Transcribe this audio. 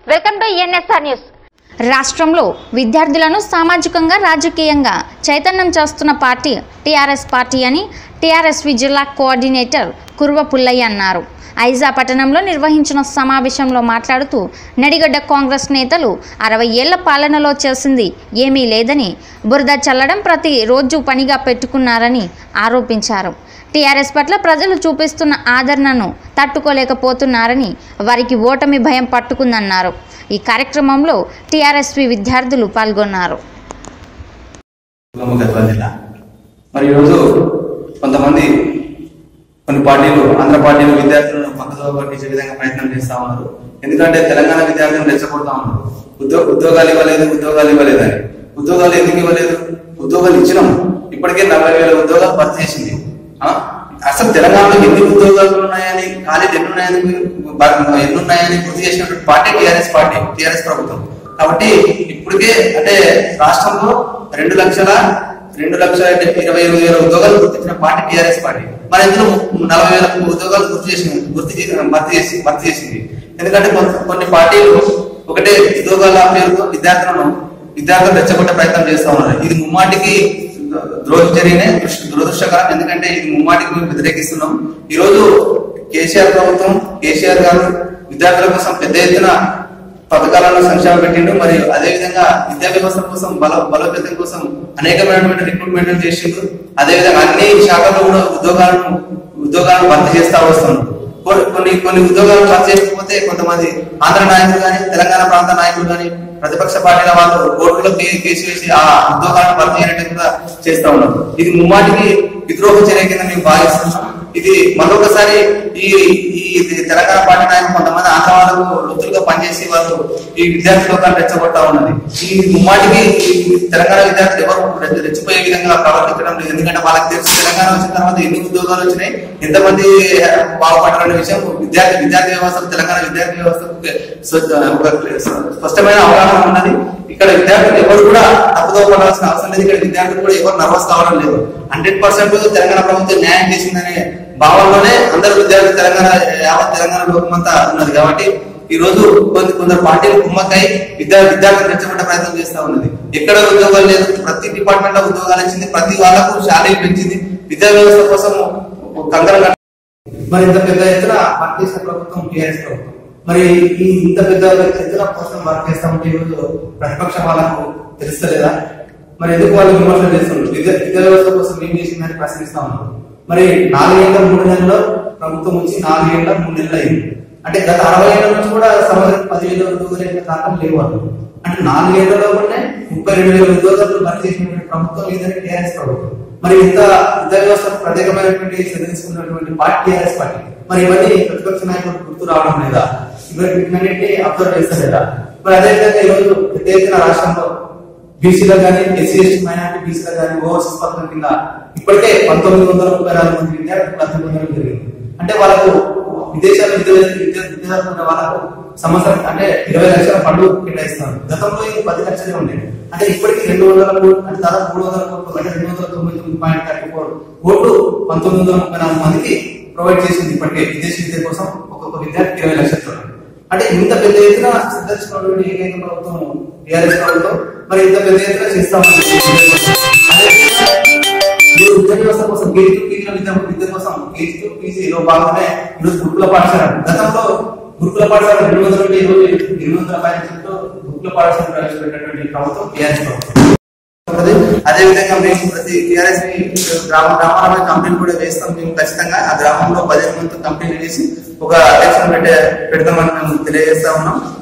Welcome to NSR news రాష్ట్రంలో విద్యార్థులను సామాజికంగా రాజకీయంగా చైతన్యం చేస్తున్న పార్టీ టీఆర్ఎస్ పార్టీ అని టీఆర్ఎస్వి జిల్లా కోఆర్డినేటర్ కుర్వ పుల్లయ్య అన్నారు ఐజా పట్టణంలో నిర్వహించిన సమావేశంలో మాట్లాడుతూ నడిగడ్డ కాంగ్రెస్ నేతలు అరవై ఏళ్ల పాలనలో చేసింది ఏమీ లేదని బురద చల్లడం ప్రతి రోజు పనిగా పెట్టుకున్నారని ఆరోపించారు టీఆర్ఎస్ పట్ల ప్రజలు చూపిస్తున్న ఆదరణను తట్టుకోలేకపోతున్నారని వారికి ఓటమి భయం పట్టుకుందన్నారు ఈ కార్యక్రమంలో టీఆర్ఎస్వి విద్యార్థులు పాల్గొన్నారు గద్వాల జిల్లా మరి ఈరోజు కొంతమంది కొన్ని పార్టీలు ఆంధ్ర పార్టీలు విద్యార్థులను పక్కదో పట్టించే విధంగా ప్రయత్నం చేస్తా ఉన్నారు ఎందుకంటే తెలంగాణ విద్యార్థులను రెచ్చగొడతా ఉన్నారు ఉద్యోగ ఉద్యోగాలు ఇవ్వలేదు ఉద్యోగాలు ఇవ్వలేదు అని ఉద్యోగాలు ఎందుకు ఇవ్వలేదు ఉద్యోగాలు ఇచ్చినాం ఇప్పటికే నలభై వేల ఉద్యోగాలు భర్తీ చేసింది ఆ? అసలు తెలంగాణలో ఎన్ని ఉద్యోగాలు ఉన్నాయని ఖాళీలు ఎన్ని ఉన్నాయని బ- ఎన్ని ఉన్నాయని గుర్తు చేసినటువంటి పార్టీ టీఆర్ఎస్ పార్టీ టీఆర్ఎస్ ప్రభుత్వం కాబట్టి ఇప్పటికే అంటే రాష్ట్రంలో రెండు లక్షల రెండు లక్షల ఇరవై ఎనిమిది వేల ఉద్యోగాలు గుర్తించిన పార్టీ టీఆర్ఎస్ పార్టీ మరి ఇందులో నలభై వేల ఉద్యోగాలు గుర్తు చేసింది గుర్తు చేసి భర్తీ చేసి భర్తీ చేసింది ఎందుకంటే కొంత- కొన్ని పార్టీలు ఒకటే ఉద్యోగాల పేరుతో విద్యార్థులను విద్యార్థులు రెచ్చగొట్టే ప్రయత్నం చేస్తా ఉన్నారు ఇది ముమ్మాటికి ద్రోహి జరిగిన దురదృష్టకరం ఎందుకంటే ఇది ముమ్మాటికి మేము వ్యతిరేకిస్తున్నాం ఈ రోజు కేసీఆర్ ప్రభుత్వం కేసీఆర్ గారు విద్యార్థుల కోసం పెద్ద ఎత్తున పథకాలను సంక్షేమం పెట్టిండు మరియు అదే విధంగా విద్యా వ్యవస్థ కోసం బల బలోపేతం కోసం అనేకమైనటువంటి రిక్రూట్మెంట్ చేసిండు అదే విధంగా అన్ని శాఖల్లో కూడా ఉద్యోగాలను ఉద్యోగాలను భర్తీ చేస్తా వస్తున్నాడు కొన్ని కొన్ని కొన్ని ఉద్యోగాలు భర్తీ చేయకపోతే కొంతమంది ఆంధ్ర నాయకులు కానీ తెలంగాణ ప్రాంత నాయకులు కానీ ప్రతిపక్ష పార్టీల వాళ్ళు కోర్టులో కే- కేసు వేసి ఆ ఉద్యోగాలను భర్తీ చేయనట్టుగా చేస్తా ఉన్నారు ఇది ముమ్మాటికి విద్రోహ చర్య కింద మేము భావిస్తున్నాం ఇది మరొకసారి ఈ ఈ తెలంగాణ పార్టీ నాయకులు కొంతమంది ఆంధ్ర వాళ్ళకు లొత్తులుగా పనిచేసి వాళ్ళు ఈ విద్యార్థి లోకాన్ని రెచ్చగొడతా ఉన్నది ఈ ముమ్మాటికి ఈ తెలంగాణ విద్యార్థులు ఎవరు రెచ్చ- రెచ్చిపోయే విధంగా ప్రవర్తించడం లేదు ఎందుకంటే వాళ్ళకి తెలుసు తెలంగాణ వచ్చిన తర్వాత ఎన్ని ఉద్యోగాలు వచ్చినాయి ఎంతమంది బాగుపడ్డారనే విషయం విద్యార్థి విద్యార్థి వ్యవస్థ తెలంగాణ విద్యార్థి వ్యవస్థకు స్వ- ఒక స్పష్టమైన అవగాహన ఉన్నది ఇక్కడ విద్యార్థులు ఎవరు కూడా తప్పుదో పడాల్సిన అవసరం లేదు ఇక్కడ విద్యార్థులు కూడా ఎవరు నర్వస్ కావడం లేదు హండ్రెడ్ పర్సెంట్ తెలంగాణ ప్రభుత్వం న్యాయం చేసిందనే భావనలోనే అందరు విద్యార్థులు తెలంగాణ యావత్ తెలంగాణ లోకమంతా ఉన్నది కాబట్టి ఈ రోజు కొంత కొందరు పార్టీలు కుమ్మక్కై విద్యా విద్యార్థులు రెచ్చగొట్టే ప్రయత్నం చేస్తా ఉన్నది ఎక్కడ ఉద్యోగాలు లేదు ప్రతి డిపార్ట్మెంట్ లో ఉద్యోగాలు ఇచ్చింది ప్రతి వాళ్ళకు శాలరీ పెంచింది విద్యా వ్యవస్థ కోసం కంకర మరి ఇంత పెద్ద ఎత్తున వర్క్ చేసిన ప్రభుత్వం టీఆర్ఎస్ ప్రభుత్వం మరి ఈ ఇంత పెద్ద ఎత్తున కోసం వర్క్ చేస్తా ఉంటే ఈరోజు ప్రతిపక్ష వాళ్ళకు తెలుస్తలేదా మరి ఎందుకు వాళ్ళు విమర్శలు చేస్తున్నారు విద్య విద్యా వ్యవస్థ కోసం ఏం చేసిందని ప్రశ్నిస్తా ఉన్నారు మరి నాలుగేళ్ల మూడు నెలల్లో ప్రభుత్వం వచ్చి నాలుగేళ్ల మూడు నెలలు అయింది అంటే గత అరవై ఏళ్ళ నుంచి కూడా సంవత్సరం పదివేల ఉద్యోగాలు కారణం లేవు వాళ్ళు అంటే నాలుగేళ్లలో కూడా ముప్పై రెండు వేల ఉద్యోగాలు భర్తీ చేసినటువంటి ప్రభుత్వం ఏదైనా టీఆర్ఎస్ ప్రభుత్వం మరి ఇంత విద్యా వ్యవస్థ ప్రత్యేకమైనటువంటి శ్రద్ధ తీసుకున్నటువంటి పార్టీ టీఆర్ఎస్ పార్టీ మరి ఇవన్నీ ప్రతిపక్ష నాయకులు గుర్తు రావడం లేదా ఇవన్నీ వీటినన్నింటినీ అబ్జర్వ్ చేస్తలేదా మరి అదేవిధంగా ఈరోజు పెద్ద ఎత్తున రాష్ట్రంలో బీసీలో కానీ ఎస్సీ ఎస్టీ మైనారిటీ బీసీలో కానీ ఓవర్సీస్ పథకం కింద ఇప్పటికే పంతొమ్మిది వందల ముప్పై నాలుగు మంది విద్యార్థులు అర్థం జరిగింది అంటే వాళ్ళకు విదేశాల్లో విద్య విద్య విద్య చదువుకున్న వాళ్ళకు సంవత్సరం అంటే ఇరవై లక్షల పండుగ కేటాయిస్తున్నారు గతంలో ఇది పది లక్షలే ఉండేది అంటే ఇప్పటికి రెండు వందల కోట్లు అంటే దాదాపు మూడు వందల కోట్లు అంటే రెండు వందల తొంభై తొమ్మిది పాయింట్ థర్టీ ఫోర్ కోట్లు పంతొమ్మిది వందల ముప్పై నాలుగు మందికి ప్రొవైడ్ చేసింది ఇప్పటికే విదేశీ విద్య కోసం ఒక్కొక్క విద్యార్థి ఇరవై లక్షలు అంటే ఇంత పెద్ద ఎత్తున సిద్ధరించుకున్నటువంటి ఏకైక ప్రభుత్వం టీఆర్ఎస్ ప్రభుత్వం మరి ఇంత పెద్ద ఎత్తున చేస్తామని అదేవిధంగా మీరు విద్యా వ్యవస్థ కోసం గేట్ టు పీజీ విద్య విద్య కోసం గేట్ టు పీజీలో భాగంగానే ఈరోజు గురుకుల పాఠశాల గతంలో గురుకుల పాఠశాల రెండు వందల నుండి ఇరవై ఎనిమిది వందల పైసలతో గురుకుల పాఠశాల ప్రవేశపెట్టినటువంటి ప్రభుత్వం టీఆర్ఎస్ ప్రభుత్వం ఉన్నది. అదే విధంగా మేము ప్రతి టీఆర్ఎస్ ని గ్రామ గ్రామాల కంపెనీ కూడా వేస్తాం మేము ఖచ్చితంగా ఆ గ్రామంలో పదిహేను మంది కంపెనీ వేసి ఒక అధ్యక్షులు పెట్టే పెడతామని మేము తెలియజేస్తా ఉన్నాం